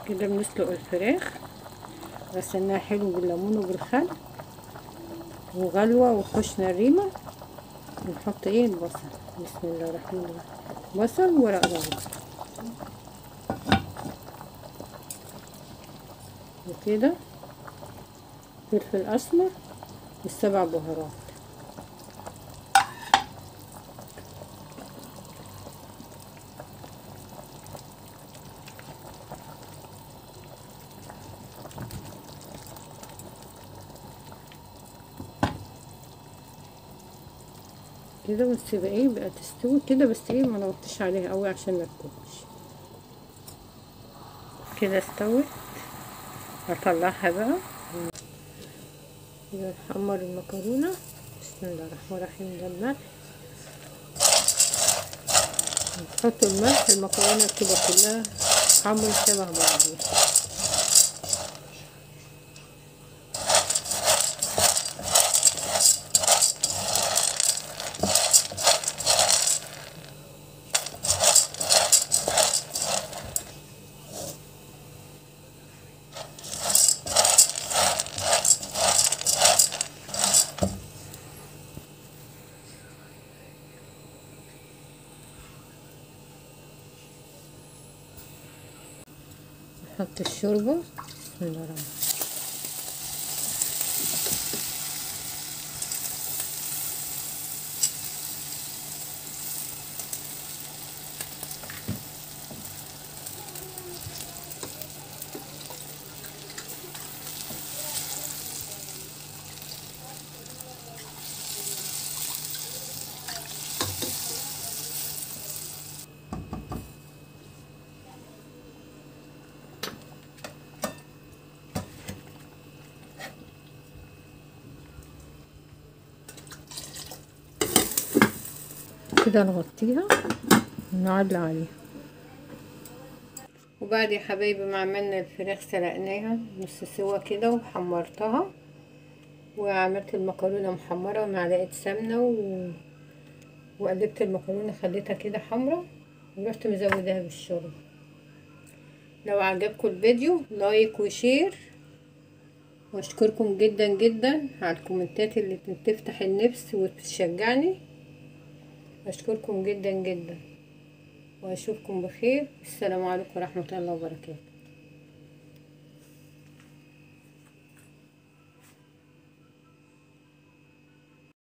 كده بنسلق الفراخ غسلناها حلو بالليمون وبالخل وغلوة وحشنا الريمة ونحط ايه البصل بسم الله الرحمن الرحيم بصل وورق لورا وكده فلفل اسمر والسبع بهارات كده ونسيبها ايه بقى تستوي كده بس ايه ما نغطيش عليها قوي عشان ما تكونش كده استوت هطلعها بقى كده نحمر المكرونة بسم الله الرحمن الرحيم ده الملح نحط الملح المكرونة تبقى كلها حمر شبه بعضها نحط الشوربة بسم الله الرحمن كده نغطيها ونعلى عليها وبعد يا حبايبي ما عملنا الفراخ سلقناها نص سوا كده وحمرتها وعملت المكرونة محمرة ومعلقة سمنة و... وقلبت المكرونة خليتها كده حمرا ورحت مزوداها بالشوربة لو عجبكم الفيديو لايك وشير واشكركم جدا جدا على الكومنتات اللي بتفتح النفس وبتشجعني أشكركم جدا جدا وأشوفكم بخير السلام عليكم ورحمة الله وبركاته